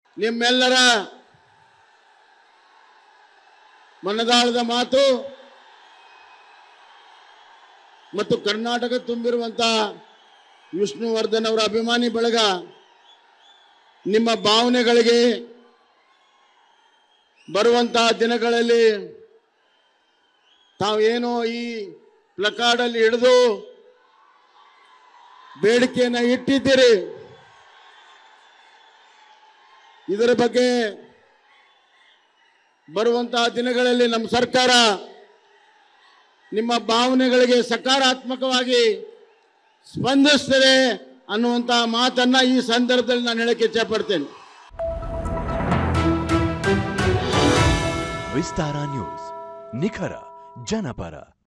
ನಿಮ್ಮೆಲ್ಲರ ಮನದಾಳದ ಮಾತು ಮತ್ತು ಕರ್ನಾಟಕ ತುಂಬಿರುವಂತ ವಿಷ್ಣುವರ್ಧನ್ ಅವರ ಅಭಿಮಾನಿ ಬಳಗ ನಿಮ್ಮ ಭಾವನೆಗಳಿಗೆ ಬರುವಂತಹ ದಿನಗಳಲ್ಲಿ ತಾವೇನೋ ಈ ಪ್ಲಕಾರ್ಡಲ್ಲಿ ಹಿಡಿದು ಬೇಡಿಕೆಯನ್ನು ಇಟ್ಟಿದ್ದೀರಿ ಇದರ ಬಗ್ಗೆ ಬರುವಂತಹ ದಿನಗಳಲ್ಲಿ ನಮ್ಮ ಸರ್ಕಾರ ನಿಮ್ಮ ಭಾವನೆಗಳಿಗೆ ಸಕಾರಾತ್ಮಕವಾಗಿ ಸ್ಪಂದಿಸ್ತದೆ ಅನ್ನುವಂತಹ ಮಾತನ್ನ ಈ ಸಂದರ್ಭದಲ್ಲಿ ನಾನು ಹೇಳಕ್ಕೆ ಇಚ್ಛಪಡ್ತೇನೆ ವಿಸ್ತಾರ ನ್ಯೂಸ್ ನಿಖರ ಜನಪರ